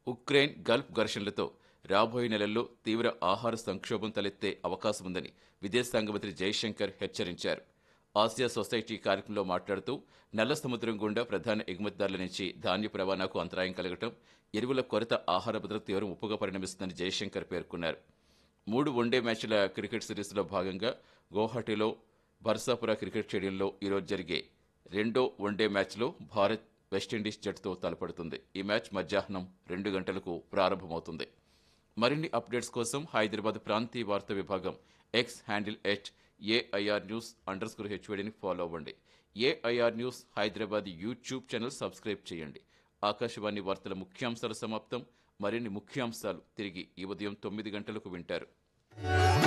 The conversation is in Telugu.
ఉక్రెయిన్ గల్ఫ్ ఘర్షణలతో రాబోయే నెలల్లో తీవ్ర ఆహార సంక్షోభం తలెత్తే అవకాశం ఉందని విదేశాంగ మంత్రి జైశంకర్ హెచ్చరించారు ఆసియా సొసైటీ కార్యక్రమంలో మాట్లాడుతూ నల్ల సముద్రం గుండా ప్రధాన ఎగుమతిదారుల నుంచి ధాన్యపు రవాణాకు అంతరాయం కలగటం ఎరువుల కొరత ఆహార భద్రత తీవ్ర ముప్పుగా పరిణమిస్తుందని జైశంకర్ పేర్కొన్నారు మూడు వన్డే మ్యాచ్ల క్రికెట్ సిరీస్లో భాగంగా గౌహటిలో బర్సాపుర క్రికెట్ స్టేడియంలో ఈరోజు జరిగే రెండో వన్డే మ్యాచ్లో భారత్ వెస్టిండీస్ జట్టుతో తలపడుతుంది ఈ మ్యాచ్ మధ్యాహ్నం రెండు గంటలకు ప్రారంభమవుతుంది మరిన్ని అప్డేట్స్ కోసం హైదరాబాద్ ప్రాంతీయ వార్తా విభాగం X handle at AIR news underscore హెచ్వడిని ఫాలో అవ్వండి AIR news Hyderabad YouTube channel subscribe చేయండి ఆకాశవాణి వార్తల ముఖ్యాంశాల సమాప్తం మరిన్ని ముఖ్యాంశాలు తిరిగి ఈ ఉదయం తొమ్మిది గంటలకు వింటారు